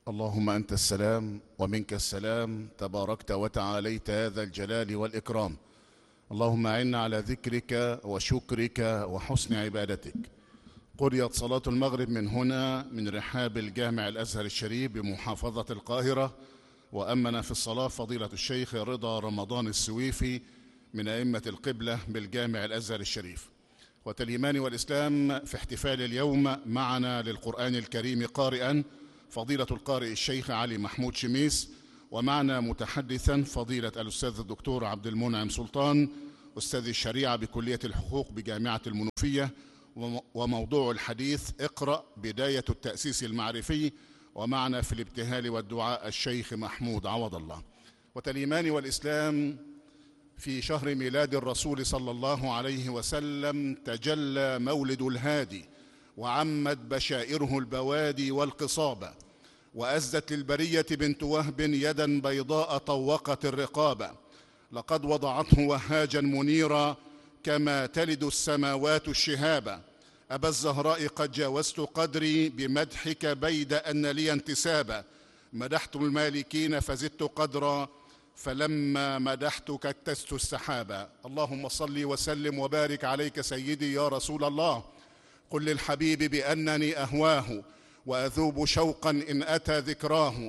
اللهم انت السلام ومنك السلام تباركت وتعاليت هذا الجلال والاكرام اللهم اعنا على ذكرك وشكرك وحسن عبادتك قريت صلاه المغرب من هنا من رحاب الجامع الازهر الشريف بمحافظه القاهره وامن في الصلاه فضيله الشيخ رضا رمضان السويفي من ائمه القبله بالجامع الازهر الشريف وتالايمان والاسلام في احتفال اليوم معنا للقران الكريم قارئا فضيلة القارئ الشيخ علي محمود شميس ومعنا متحدثا فضيلة الأستاذ الدكتور عبد المنعم سلطان أستاذ الشريعة بكلية الحقوق بجامعة المنوفية وموضوع الحديث اقرأ بداية التأسيس المعرفي ومعنا في الابتهال والدعاء الشيخ محمود عوض الله وتالإيمان والإسلام في شهر ميلاد الرسول صلى الله عليه وسلم تجلى مولد الهادي وعمت بشائره البوادي والقصابة وأزت للبرية بنت وهب يدا بيضاء طوقت الرقابة لقد وضعته وهاجا منيرا كما تلد السماوات الشهابا أبا الزهراء قد جاوزت قدري بمدحك بيد أن لي انتسابا مدحت المالكين فزدت قدرا فلما مدحتك اكتست السحابا اللهم صل وسلم وبارك عليك سيدي يا رسول الله قل للحبيب بانني اهواه واذوب شوقا ان اتى ذكراه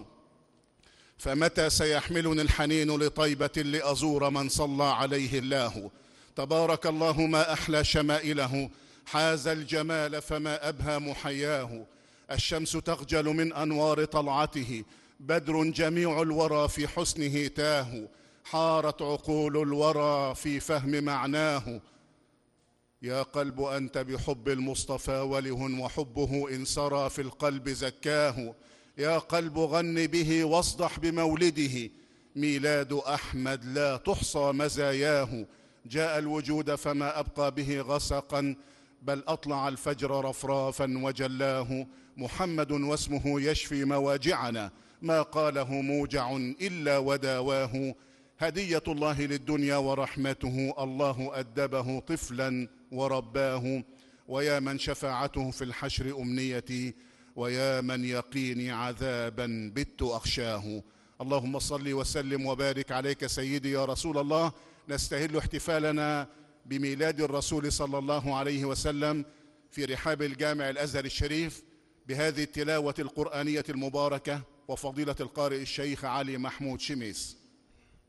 فمتى سيحملني الحنين لطيبه لازور من صلى عليه الله تبارك الله ما احلى شمائله حاز الجمال فما ابهى محياه الشمس تخجل من انوار طلعته بدر جميع الورى في حسنه تاه حارت عقول الورى في فهم معناه يا قلب انت بحب المصطفى وله وحبه ان سرى في القلب زكاه يا قلب غن به واصدح بمولده ميلاد احمد لا تحصى مزاياه جاء الوجود فما ابقى به غسقا بل اطلع الفجر رفرافا وجلاه محمد واسمه يشفي مواجعنا ما قاله موجع الا وداواه هديه الله للدنيا ورحمته الله ادبه طفلا ورباه ويا من شفاعته في الحشر امنيتي ويا من يقيني عذابا بت اخشاه اللهم صل وسلم وبارك عليك سيدي يا رسول الله نستهل احتفالنا بميلاد الرسول صلى الله عليه وسلم في رحاب الجامع الازهر الشريف بهذه التلاوه القرانيه المباركه وفضيله القارئ الشيخ علي محمود شميس